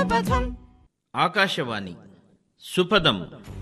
సుపథం ఆకాశవాణి సుపదం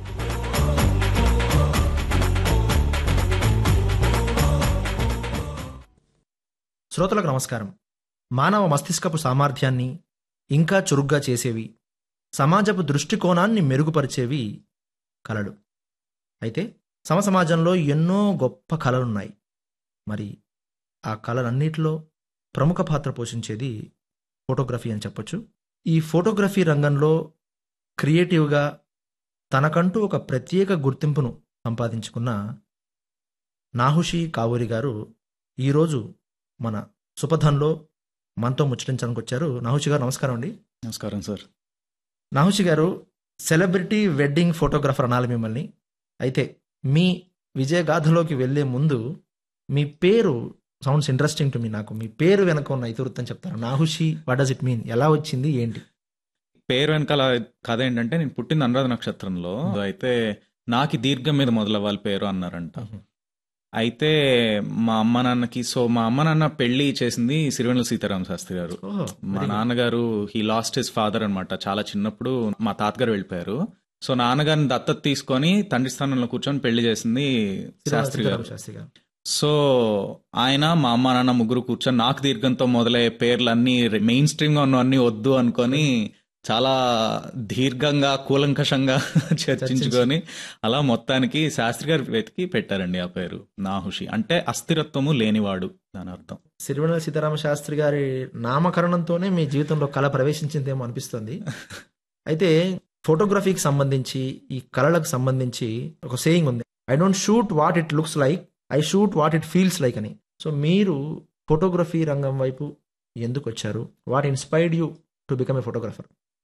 శ్రోతలకు నమస్కారం మానవ మస్తిష్కపు సామర్థ్యాన్ని ఇంకా చురుగ్గా చేసేవి సమాజపు దృష్టికోణాన్ని మెరుగుపరిచేవి కళలు అయితే సమసమాజంలో ఎన్నో గొప్ప కళలున్నాయి మరి ఆ కళలన్నిటిలో ప్రముఖ పాత్ర పోషించేది ఫోటోగ్రఫీ అని చెప్పొచ్చు ఈ ఫోటోగ్రఫీ రంగంలో క్రియేటివ్గా తనకంటూ ఒక ప్రత్యేక గుర్తింపును సంపాదించుకున్న నాహుషి కావూరి గారు ఈరోజు మన సుపథంలో మనతో ముచ్చటించడానికి వచ్చారు నాహుషి గారు నమస్కారం అండి నమస్కారం సార్ నాహుషి గారు సెలబ్రిటీ వెడ్డింగ్ ఫోటోగ్రాఫర్ అనాలి మిమ్మల్ని అయితే మీ విజయగాథలోకి వెళ్ళే ముందు మీ పేరు సౌండ్స్ ఇంట్రెస్టింగ్ టు మీ నాకు మీ పేరు వెనక ఉన్న ఇతివృత్తం చెప్తారు నాహుషి వాట్ డస్ ఇట్ మీన్ ఎలా వచ్చింది ఏంటి పేరు వెనకాల కథ ఏంటంటే నేను పుట్టింది అనురాధ నక్షత్రంలో అయితే నాకు ఈ దీర్ఘం మీద మొదలవ్వాలి పేరు అన్నారంట అయితే మా అమ్మ నాన్నకి సో మా అమ్మ నాన్న పెళ్లి చేసింది సిరివెన్నెల సీతారామ శాస్త్రి గారు ఓహో మా నాన్నగారు హీ లాస్ట్ హిస్ ఫాదర్ అన్నమాట చాలా చిన్నప్పుడు మా తాతగారు వెళ్ళిపోయారు సో నాన్నగారిని దత్తత తీసుకొని తండ్రి స్థానంలో కూర్చొని పెళ్లి చేసింది శాస్త్రి గారు శాస్త్రి గారు సో ఆయన మా అమ్మ నాన్న ముగ్గురు కూర్చొని నాకు దీర్ఘంతో మొదలయ్యే పేర్లన్నీ మెయిన్ స్ట్రీమ్ గా ఉన్నవన్నీ వద్దు అనుకొని చాలా దీర్ఘంగా కూలంకషంగా చర్చించుకొని అలా మొత్తానికి శాస్త్రి గారు వెతికి పెట్టారండి ఆ పేరు నాహుషి అంటే అస్థిరత్వము లేనివాడు దాని అర్థం సిరివెన్నెల సీతారామ శాస్త్రి గారి నామకరణంతోనే మీ జీవితంలో కళ ప్రవేశించిందేమో అనిపిస్తుంది అయితే ఫోటోగ్రఫీకి సంబంధించి ఈ కళలకు సంబంధించి ఒక సేయింగ్ ఉంది I don't shoot what it looks like I shoot what it feels like అని సో మీరు ఫోటోగ్రఫీ రంగం వైపు ఎందుకు వచ్చారు what inspired you to become a photographer